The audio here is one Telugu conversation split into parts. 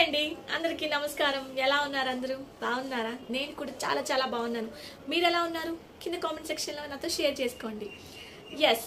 అండి అందరికీ నమస్కారం ఎలా ఉన్నారు అందరూ బాగున్నారా నేను కూడా చాలా చాలా బాగున్నాను మీరు ఎలా ఉన్నారు కింద కామెంట్ సెక్షన్లో నాతో షేర్ చేసుకోండి ఎస్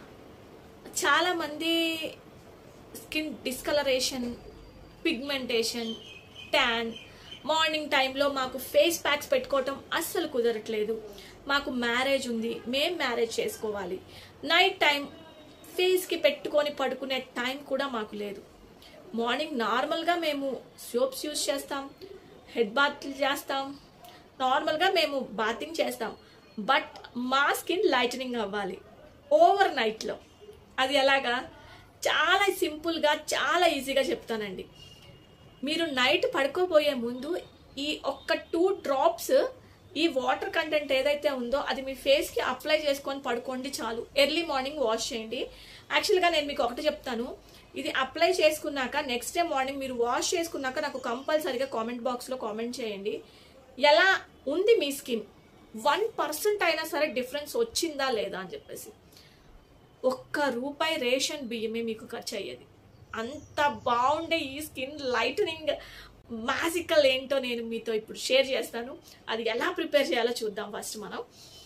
చాలా మంది skin discoloration pigmentation tan morning టైంలో మాకు ఫేస్ ప్యాక్స్ పెట్టుకోవటం అస్సలు కుదరట్లేదు మాకు మ్యారేజ్ ఉంది మేం మ్యారేజ్ చేసుకోవాలి నైట్ టైం ఫేస్కి పెట్టుకొని పడుకునే టైం కూడా మాకు లేదు మార్నింగ్ నార్మల్గా మేము సోప్స్ యూస్ చేస్తాం హెడ్ బాత్ చేస్తాం నార్మల్గా మేము బాతింగ్ చేస్తాం బట్ మా స్కిన్ లైటనింగ్ అవ్వాలి ఓవర్ నైట్లో అది ఎలాగా చాలా సింపుల్గా చాలా ఈజీగా చెప్తానండి మీరు నైట్ పడుకోబోయే ముందు ఈ ఒక్క టూ డ్రాప్స్ ఈ వాటర్ కంటెంట్ ఏదైతే ఉందో అది మీ ఫేస్కి అప్లై చేసుకొని పడుకోండి చాలు ఎర్లీ మార్నింగ్ వాష్ చేయండి యాక్చువల్గా నేను మీకు ఒకటి చెప్తాను ఇది అప్లై చేసుకున్నాక నెక్స్ట్ డే మార్నింగ్ మీరు వాష్ చేసుకున్నాక నాకు కంపల్సరీగా కామెంట్ బాక్స్లో కామెంట్ చేయండి ఎలా ఉంది మీ స్కిన్ వన్ పర్సెంట్ అయినా సరే డిఫరెన్స్ వచ్చిందా లేదా అని చెప్పేసి ఒక్క రూపాయి రేషన్ బియ్యమే మీకు ఖర్చు అయ్యేది అంత బాగుండే ఈ స్కిన్ లైటనింగ్ మ్యాజికల్ ఏంటో నేను మీతో ఇప్పుడు షేర్ చేస్తాను అది ఎలా ప్రిపేర్ చేయాలో చూద్దాం ఫస్ట్ మనం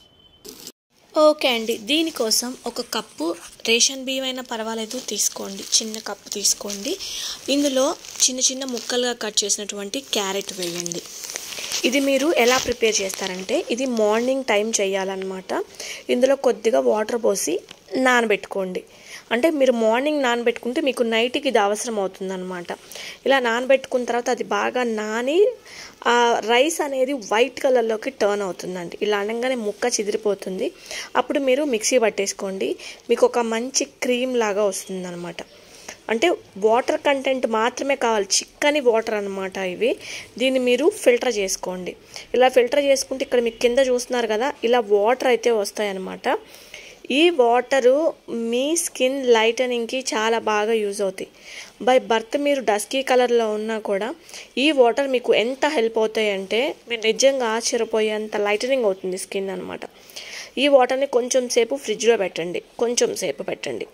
ఓకే అండి దీనికోసం ఒక కప్పు రేషన్ బియ్యం అయినా పర్వాలేదు తీసుకోండి చిన్న కప్పు తీసుకోండి ఇందులో చిన్న చిన్న ముక్కలుగా కట్ చేసినటువంటి క్యారెట్ వేయండి ఇది మీరు ఎలా ప్రిపేర్ చేస్తారంటే ఇది మార్నింగ్ టైం చేయాలన్నమాట ఇందులో కొద్దిగా వాటర్ పోసి నానబెట్టుకోండి అంటే మీరు మార్నింగ్ నానబెట్టుకుంటే మీకు నైట్కి ఇది అవసరం అవుతుందన్నమాట ఇలా నానబెట్టుకున్న తర్వాత అది బాగా నాని ఆ రైస్ అనేది వైట్ కలర్లోకి టర్న్ అవుతుందండి ఇలా అనగానే ముక్క చిదిరిపోతుంది అప్పుడు మీరు మిక్సీ పట్టేసుకోండి మీకు ఒక మంచి క్రీమ్ లాగా వస్తుందన్నమాట అంటే వాటర్ కంటెంట్ మాత్రమే కావాలి చిక్కని వాటర్ అనమాట ఇవి దీన్ని మీరు ఫిల్టర్ చేసుకోండి ఇలా ఫిల్టర్ చేసుకుంటే ఇక్కడ మీకు కింద చూస్తున్నారు కదా ఇలా వాటర్ అయితే వస్తాయన్నమాట ఈ వాటరు మీ స్కిన్ లైటనింగ్కి చాలా బాగా యూజ్ అవుతాయి బై బర్త్ మీరు డస్కీ కలర్లో ఉన్నా కూడా ఈ వాటర్ మీకు ఎంత హెల్ప్ అవుతాయి అంటే మీరు నిజంగా ఆశ్చర్యపోయేంత లైటనింగ్ అవుతుంది స్కిన్ అనమాట ఈ వాటర్ని కొంచెం సేపు ఫ్రిడ్జ్లో పెట్టండి కొంచెం సేపు పెట్టండి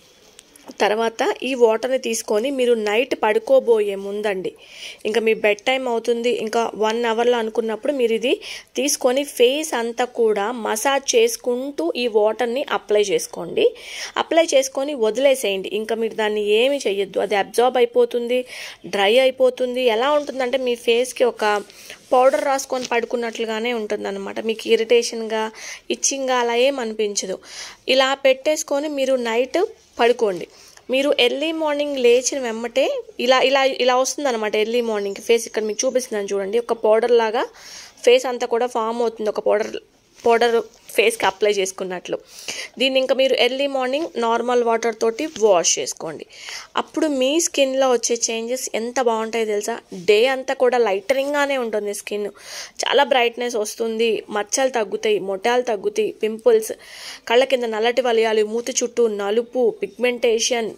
తర్వాత ఈ వాటర్ని తీసుకొని మీరు నైట్ పడుకోబోయే ముందండి ఇంకా మీ బెడ్ టైం అవుతుంది ఇంకా వన్ అవర్లో అనుకున్నప్పుడు మీరు ఇది తీసుకొని ఫేస్ అంతా కూడా మసాజ్ చేసుకుంటూ ఈ వాటర్ని అప్లై చేసుకోండి అప్లై చేసుకొని వదిలేసేయండి ఇంకా మీరు దాన్ని ఏమి చెయ్యొద్దు అది అబ్జార్బ్ అయిపోతుంది డ్రై అయిపోతుంది ఎలా ఉంటుందంటే మీ ఫేస్కి ఒక పౌడర్ రాసుకొని పడుకున్నట్లుగానే ఉంటుందన్నమాట మీకు ఇరిటేషన్గా ఇచ్చింగ్గా అలా ఏం అనిపించదు ఇలా పెట్టేసుకొని మీరు నైట్ పడుకోండి మీరు ఎర్లీ మార్నింగ్ లేచిన వెమ్మటే ఇలా ఇలా ఇలా వస్తుందన్నమాట ఎర్లీ మార్నింగ్ ఫేస్ ఇక్కడ మీకు చూపిస్తున్నాను చూడండి ఒక పౌడర్ లాగా ఫేస్ అంతా కూడా ఫామ్ అవుతుంది ఒక పౌడర్ పౌడర్ ఫేస్కి అప్లై చేసుకున్నట్లు దీన్ని ఇంకా మీరు ఎర్లీ మార్నింగ్ నార్మల్ వాటర్ తోటి వాష్ చేసుకోండి అప్పుడు మీ స్కిన్లో వచ్చే చేంజెస్ ఎంత బాగుంటాయో తెలుసా డే అంతా కూడా లైటరింగ్గానే ఉంటుంది స్కిన్ చాలా బ్రైట్నెస్ వస్తుంది మచ్చలు తగ్గుతాయి మొటాలు తగ్గుతాయి పింపుల్స్ కళ్ళ కింద నల్లటి వలయాలు మూతి చుట్టూ నలుపు పిగ్మెంటేషన్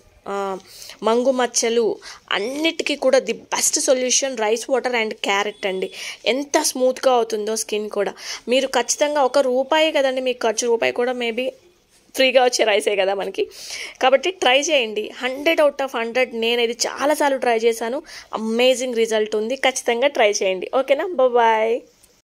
మంగు మచ్చలు అన్నిటికీ కూడా the best solution rice water and carrot అండి ఎంత స్మూత్గా అవుతుందో స్కిన్ కూడా మీరు ఖచ్చితంగా ఒక రూపాయి కదండి మీకు ఖర్చు రూపాయి కూడా మేబీ ఫ్రీగా వచ్చే రైసే కదా మనకి కాబట్టి ట్రై చేయండి హండ్రెడ్ అవుట్ ఆఫ్ హండ్రెడ్ నేను ఇది చాలాసార్లు ట్రై చేశాను అమేజింగ్ రిజల్ట్ ఉంది ఖచ్చితంగా ట్రై చేయండి ఓకేనా బాయ్